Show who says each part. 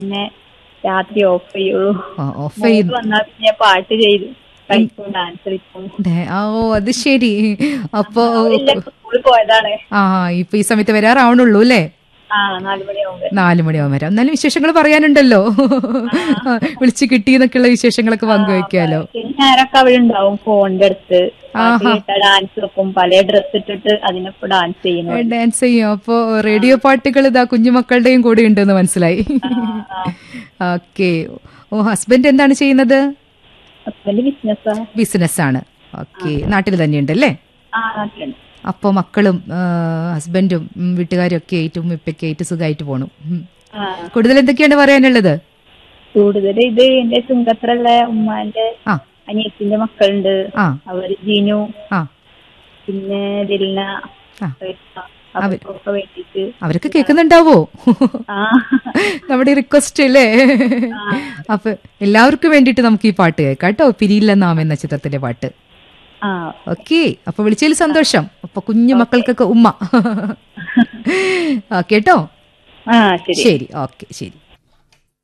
Speaker 1: പിന്നെ രാത്രി ഓഫ് ചെയ്യുള്ളൂ
Speaker 2: ഓഫ് ചെയ്യുന്നു
Speaker 1: വന്നാ പിന്നെ പാട്ട് ചെയ്തു കളിക്കും ഡാൻസ് കളിക്കും
Speaker 2: ദേ, ആ, ഓ അത് ശരി അപ്പോ
Speaker 1: സ്കൂളിൽ പോയതാണ്
Speaker 2: ആ ഇപ്പൊ ഈ സമയത്ത് വരാറാവണുള്ളൂ അല്ലേ
Speaker 1: ആ നാലു മണിയാവുമ്പോ
Speaker 2: നാലു മണിയാവും വരാം എന്നാലും വിശേഷങ്ങൾ പറയാനുണ്ടല്ലോ വിളിച്ചു കിട്ടിയെന്നൊക്കെയുള്ള വിശേഷങ്ങളൊക്കെ പങ്കുവെക്കാലോ
Speaker 1: ശനി ഞായറൊക്കെ അവിടെ ഉണ്ടാവും ഫോണിന്റെ അടുത്ത് പാട്ട് കേട്ടാ ഡാൻസ് വെക്കും പല ഡ്രസ് ഇട്ടിട്ട് അതിനൊപ്പം ഡാൻസ് ചെയ്യുന്നു
Speaker 2: ഡാൻസ് ചെയ്യും അപ്പോ റേഡിയോ പാട്ടുകൾ ഇതാ കുഞ്ഞുമക്കളുടെയും കൂടെ ഉണ്ടെന്ന് മനസ്സിലായി ഓക്കെ ഓ ഹസ്ബൻഡ് എന്താണ് ചെയ്യുന്നത്
Speaker 1: ഹസ്ബൻഡ് ബിസിനസ്സാ
Speaker 2: ബിസിനസ് ആണ് ഓക്കെ നാട്ടിൽ തന്നെയുണ്ടല്ലേ
Speaker 1: ആ നാട്ടിലുണ്ട്
Speaker 2: അപ്പോൾ മക്കളും ആ, ഹസ്ബൻഡും ഉം, വീട്ടുകാരും ഒക്കെ ആയിട്ട് ഉമ്മിപ്പൊക്കെ ആയിട്ട് സുഖമായിട്ട് പോണു ഉം.
Speaker 1: ആ
Speaker 2: കൂടുതൽ എന്തൊക്കെയാണ് പറയാനുള്ളത്
Speaker 1: കൂടുതൽ ഇത് എന്റെ ചുങ്കത്രല്ല ഉമ്മാന്റെ
Speaker 2: ആ
Speaker 1: അനിയത്തിന്റെ മക്കളുണ്ട്
Speaker 2: ആ
Speaker 1: അവര് ജീനു
Speaker 2: ആ
Speaker 1: പിന്നെ ദിൽന
Speaker 2: ആ.
Speaker 1: അവർക്കൊക്കെ വേണ്ടിട്ട്
Speaker 2: അവരൊക്കെ കേൾക്കുന്നുണ്ടാവോ
Speaker 1: ആ
Speaker 2: നമ്മുടെ റിക്വസ്റ്റ് അല്ലേ അപ്പൊ എല്ലാവർക്കും വേണ്ടിയിട്ട് നമുക്ക് ഈ പാട്ട് കേൾക്കാം കേട്ടോ പിരിയില്ല നാം എന്ന ചിത്രത്തിലെ പാട്ട്
Speaker 1: ആ
Speaker 2: ഓക്കെ അപ്പൊ വിളിച്ചതിൽ സന്തോഷം അപ്പൊ കുഞ്ഞു മക്കൾക്കൊക്കെ ഉമ്മ ആ, കേട്ടോ
Speaker 1: ആ ശരി
Speaker 2: ശരി ഓക്കെ ശരി